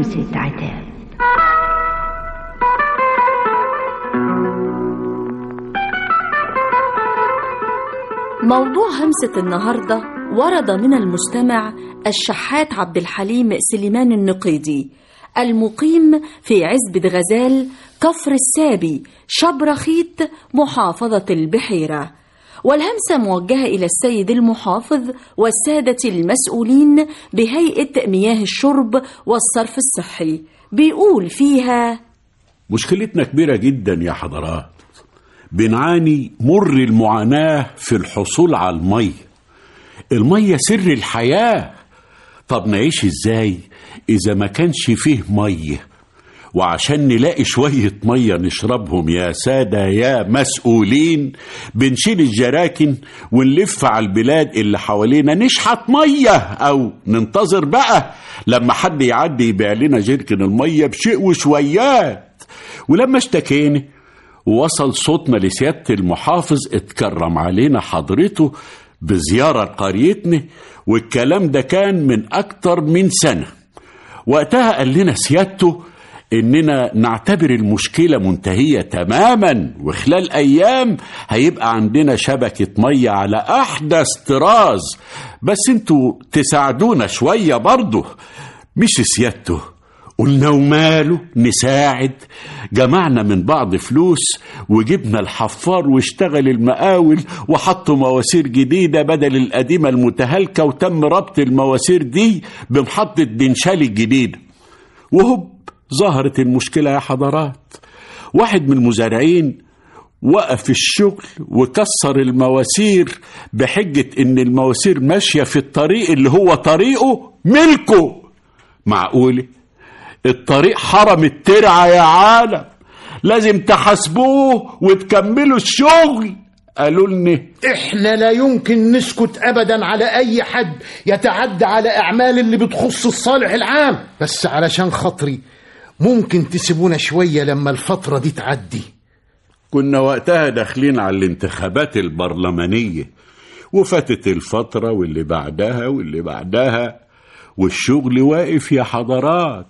همسة عتاب موضوع همسة النهاردة ورد من المستمع الشحات عبد الحليم سليمان النقيدي المقيم في عزبة غزال كفر السابي شبرخيت محافظة البحيرة والهمسة موجهة إلى السيد المحافظ والسادة المسؤولين بهيئة مياه الشرب والصرف الصحي بيقول فيها مشكلتنا كبيرة جدا يا حضرات بنعاني مر المعاناة في الحصول على المية المية سر الحياة طب نعيش ازاي اذا ما كانش فيه مية وعشان نلاقي شوية مية نشربهم يا سادة يا مسؤولين بنشيل الجراكن ونلف على البلاد اللي حوالينا نشحت مية أو ننتظر بقى لما حد يعدي يبيع لنا جركن المية بشيء وشويات ولما اشتكينا ووصل صوتنا لسيادة المحافظ اتكرم علينا حضرته بزيارة قريتنا والكلام ده كان من أكتر من سنة وقتها قال لنا سيادته إننا نعتبر المشكلة منتهية تماما وخلال أيام هيبقى عندنا شبكة مية على أحدث طراز بس انتوا تساعدونا شوية برضه مش سيادته قلنا وماله نساعد جمعنا من بعض فلوس وجبنا الحفار واشتغل المقاول وحطوا مواسير جديدة بدل القديمة المتهالكة وتم ربط المواسير دي بمحطة دنشال الجديدة وهب ظهرت المشكلة يا حضرات واحد من المزارعين وقف الشغل وكسر المواسير بحجة ان المواسير ماشية في الطريق اللي هو طريقه ملكه معقولة الطريق حرم الترعة يا عالم لازم تحاسبوه وتكملوا الشغل قالوا لنا احنا لا يمكن نسكت ابدا على اي حد يتعدى على اعمال اللي بتخص الصالح العام بس علشان خاطري ممكن تسيبونا شوية لما الفترة دي تعدي كنا وقتها داخلين على الانتخابات البرلمانية وفاتت الفترة واللي بعدها واللي بعدها والشغل واقف يا حضرات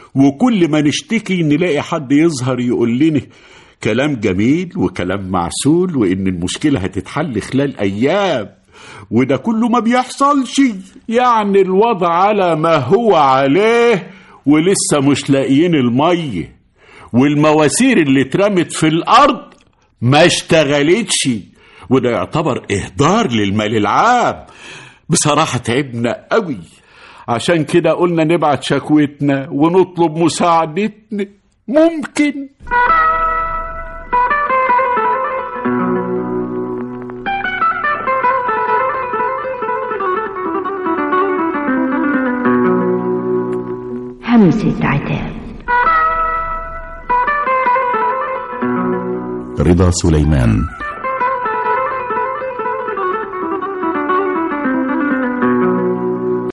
وكل ما نشتكي نلاقي حد يظهر يقول لنا كلام جميل وكلام معسول وإن المشكلة هتتحل خلال أيام وده كله ما بيحصلش يعني الوضع على ما هو عليه ولسه مش لاقيين المية والمواسير اللي اترمت في الأرض ما اشتغلتش وده يعتبر إهدار للمال العام بصراحة تعبنا قوي عشان كده قلنا نبعت شكوتنا ونطلب مساعدتنا ممكن همسة عتاب رضا سليمان